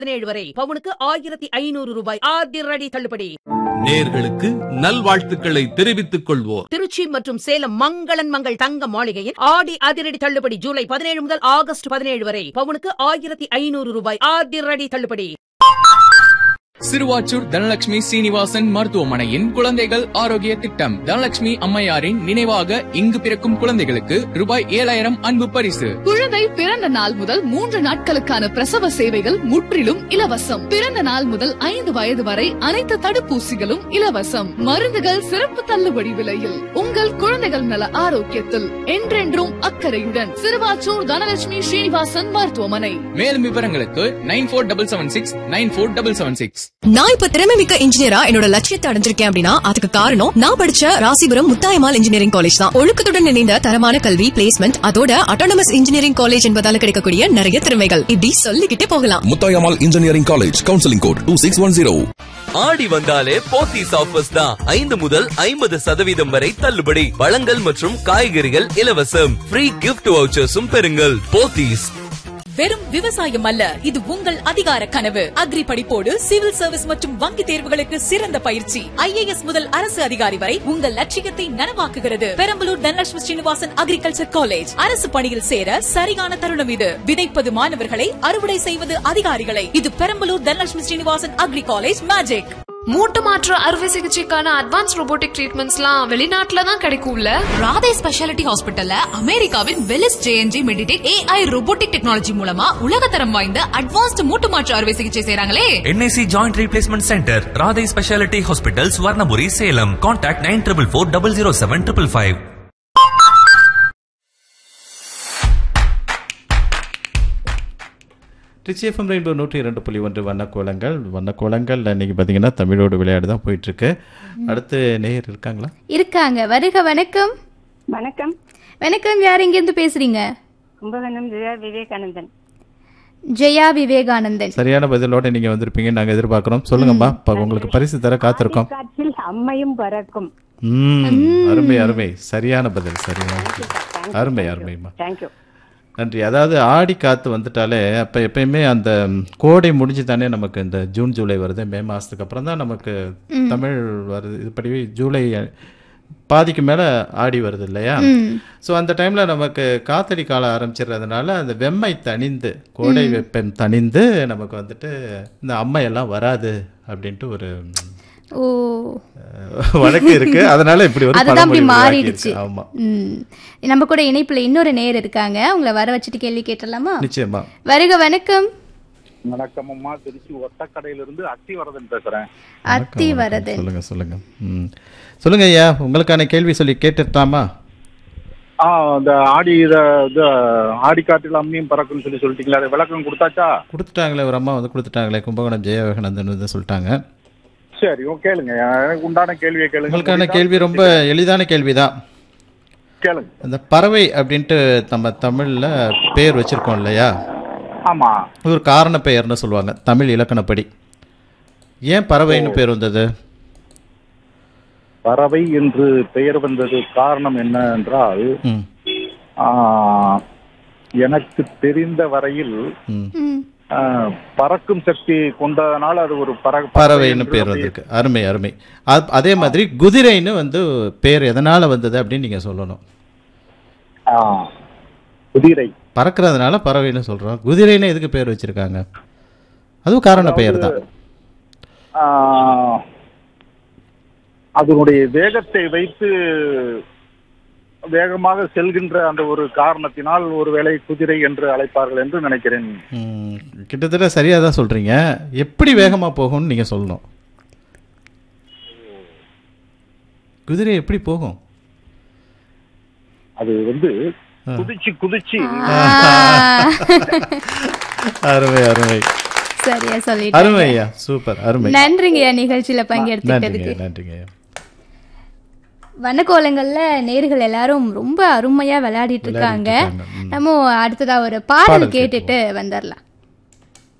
பதினேழு வரை பவுனுக்கு ஆயிரத்தி ஐநூறு ரூபாய் அதிரடி தள்ளுபடி நேர்களுக்கு நல்வாழ்த்துக்களை தெரிவித்துக் கொள்வோர் திருச்சி மற்றும் சேலம் மங்களன் மங்கள் தங்க மாளிகையில் ஆடி அதிரடி தள்ளுபடி ஜூலை பதினேழு முதல் ஆகஸ்ட் பதினேழு வரை பவுனுக்கு ஆயிரத்தி ஐநூறு ரூபாய் அதிரடி தள்ளுபடி சிறுவாச்சூர் தனலட்சுமி சீனிவாசன் மருத்துவமனையின் குழந்தைகள் ஆரோக்கிய திட்டம் தனலட்சுமி அம்மையாரின் நினைவாக இங்கு பிறக்கும் குழந்தைகளுக்கு ரூபாய் ஏழாயிரம் அன்பு பரிசு குழந்தை பிறந்த நாள் முதல் மூன்று நாட்களுக்கான பிரசவ சேவைகள் முற்றிலும் இலவசம் பிறந்த நாள் முதல் ஐந்து வயது வரை அனைத்து தடுப்பூசிகளும் இலவசம் மருந்துகள் சிறப்பு தள்ளுபடி விலையில் உங்கள் குழந்தைகள் நல ஆரோக்கியத்தில் என்றென்றும் அக்கறையுடன் சிறுவாச்சூர் தனலட்சுமி ஸ்ரீனிவாசன் மருத்துவமனை மேலும் விவரங்களுக்கு nine four double seven six nine four double seven six நான் இப்ப திறமை மிக்க இன்ஜினியரா என்னோட லட்சியத்தை அடைஞ்சிருக்கேன் அப்படின்னா அதுக்கு காரணம் நான் படிச்ச ராசிபுரம் முத்தாயமால் இன்ஜினியரிங் காலேஜ் தான் ஒழுக்கத்துடன் இணைந்த தரமான கல்வி பிளேஸ்மெண்ட் அதோட அட்டானமஸ் இன்ஜினியரிங் காலேஜ் என்பதால கிடைக்கக்கூடிய நிறைய திறமைகள் இப்படி சொல்லிக்கிட்டே போகலாம் Muthayammal engineering college counselling code two six one zero ஆடி வந்தாலே போத்தீஸ் ஆஃபர்ஸ் தான் ஐந்து முதல் ஐம்பது சதவீதம் வரை தள்ளுபடி பழங்கள் மற்றும் காய்கறிகள் இலவசம் ஃப்ரீ கிஃப்ட் வவுச்சர்ஸும் பெறுங்கள் போத்தீஸ் வெறும் விவசாயம் அல்ல இது உங்கள் அதிகார கனவு அக்ரி படிப்போடு சிவில் சர்வீஸ் மற்றும் வங்கி தேர்வுகளுக்கு சிறந்த பயிற்சி ஐஏஎஸ் முதல் அரசு அதிகாரி வரை உங்கள் லட்சியத்தை நனவாக்குகிறது பெரம்பலூர் தனலட்சுமி ஸ்ரீனிவாசன் அக்ரிகல்ச்சர் காலேஜ் அரசு பணியில் சேர சரியான தருணம் இது விதைப்பது மாணவர்களை அறுவடை செய்வது அதிகாரிகளை இது Perambalur Dhanalakshmi Srinivasan agri college magic மூட்டு மாற்று அறுவை சிகிச்சைக்கான அட்வான்ஸ் ரோபோட்டிக் ட்ரீட்மெண்ட்ஸ்லாம் வெளிநாட்டுல தான் கிடைக்கும்ல ராதே ஸ்பெஷாலிட்டி ஹாஸ்பிட்டல்ல அமெரிக்காவின் Velys JNJ MedTech AI robotic technology மூலமா உலகத்தரம் வாய்ந்த அட்வான்ஸ்ட் மூட்டு மாற்று அறுவை சிகிச்சை செய்றாங்களே NIC joint replacement centre Radhe speciality hospital Swarnapuri Salem contact nine triple four double zero seven triple five Trichy FM rainbow நூற்றி இரண்டு புள்ளி ஒன்று வண்ணக்கோலங்கள் வண்ணக்கோலங்கள் இன்னைக்கு பார்த்தீங்கன்னா தமிழோடு விளையாடு தான் போயிட்டுருக்கு அடுத்து நேயர் இருக்காங்களா இருக்காங்க வருக வணக்கம் வணக்கம் வணக்கம் யார் இங்கேருந்து பேசுறீங்க கும்பகோணம் ஜெயா விவேகானந்தன் ஜெயா விவேகானந்தன் சரியான பதிலோட நீங்கள் வந்திருப்பீங்க நாங்கள் எதிர்பார்க்குறோம் சொல்லுங்கம்மா இப்போ உங்களுக்கு பரிசு தர காத்திருக்கோம் காற்றில் அம்மையும் பறக்கும் ம் அருமை அருமை சரியான பதில் சரியான பதில். அருமை அருமைம்மா தேங்க்யூ நன்றி அதாவது ஆடி காற்று வந்துட்டாலே அப்போ எப்பயுமே அந்த ம், கோடை முடிஞ்சு தானே நமக்கு இந்த ஜூன் ஜூலை வருது மே மாதத்துக்கு அப்புறம் தான் நமக்கு தமிழ் வருது இதுபடி ஜூலை பாதிக்கு மேலே ஆடி வருது இல்லையா ஸோ அந்த டைமில் நமக்கு காத்தடி காலம் ஆரம்பிச்சிடுறதுனால அந்த வெம்மை தணிந்து கோடை வெப்பம் தணிந்து நமக்கு வந்துட்டு இந்த அம்மையெல்லாம் வராது அப்படின்ட்டு ஒரு ஓ அஹ், வழக்கு இருக்கு அதனால இப்படி ஒரு அதுதான் அப்படி பழமொழி மாறிடுச்சு உருவாக்கியிருக்கு. ஆமா ம் நம்ம கூட இணைப்புல இன்னொரு நேயர் இருக்காங்க உங்களை வர வச்சுட்டு கேள்வி கேட்டலாமா நிச்சயமா வருக வணக்கம் வணக்கம் அம்மா திருச்சி ஒத்தக்கடையிலிருந்து அத்திவரதன் பேசுறேன் அத்தி வரதன் சொல்லுங்க சொல்லுங்க ம் சொல்லுங்க ஐயா உங்களுக்கான கேள்வி சொல்லி கேட்டுட்டாமா ஆ இந்த ஆடி இத இது ஆடி காற்றில் அம்மியும் பறக்கும்னு சொல்லி சொல்லிட்டீங்களா அது விளக்கம் கொடுத்தாச்சா கொடுத்துட்டாங்களே ஒரு அம்மா வந்து கொடுத்துட்டாங்களே கும்பகோணம் ஜெய விவேகானந்தன் வந்து சொல்லிட்டாங்க சரி ஓ கேளுங்க எனக்கு உண்டான கேள்வியை கேளுங்க உங்களுக்கான கேள்வி ரொம்ப எளிதான கேள்விதான் கேளுங்க அந்த பறவை அப்படின்ட்டு நம்ம தமிழ்ல பேர் வச்சிருக்கோம் இல்லையா ஆமா இது ஒரு காரண பெயர்னு சொல்லுவாங்க தமிழ் இலக்கணப்படி ஏன் பறவைன்னு பேர் வந்தது பறவை என்று பெயர் வந்தது காரணம் என்ன என்றால் ம் ஆ, எனக்கு தெரிந்த வரையில் ம் ஆ, பறக்கும் சக்தி கொண்டதனால அது ஒரு பற பறவைன்னு என்று பேர் அப்படி- வந்திருக்கு அருமை அருமை அத்- அதே மாதிரி குதிரைன்னு வந்து பேர் எதனால வந்தது அப்படின்னு நீங்க சொல்லணும் ஆ, குதிரை பறக்கிறதுனால பறவைன்னு சொல்றோம் குதிரைன்னு எதுக்கு பேர் வச்சிருக்காங்க அதுவும் காரண பெயர் தான் ஆ, அதனுடைய வேகத்தை வைத்து வேகமாக செல்கின்ற அந்த ஒரு காரணத்தினால் ஒருவேளை குதிரை என்று அழைப்பார்கள் என்று நினைக்கிறேன் ம், கிட்டத்தட்ட சரியா தான் சொல்றீங்க எப்படி வேகமா போகும்னு நீங்க சொல்லணும் குதிரை எப்படி போகும் அது வந்து குதிச்சு குதிச்சு அருமை அருமை சரியா அருமை சொல்லிட்டேன் ஐயா சூப்பர் அருமை நன்றிங்கய்யா நிகழ்ச்சியில நன்றிங்க பங்கெடுத்துட்டதுக்கு நன்றிங்க ஐயா வண்ணக்கோலங்கள்ல நேர்கள் எல்லாரும் ரொம்ப அருமையா விளையாடிட்டு இருக்காங்க விளையாடிட்டு இருக்காங்க. ம். நம்ம அடுத்ததா ஒரு பாடல் பாடல் கேட்டுட்டு வந்துடலாம்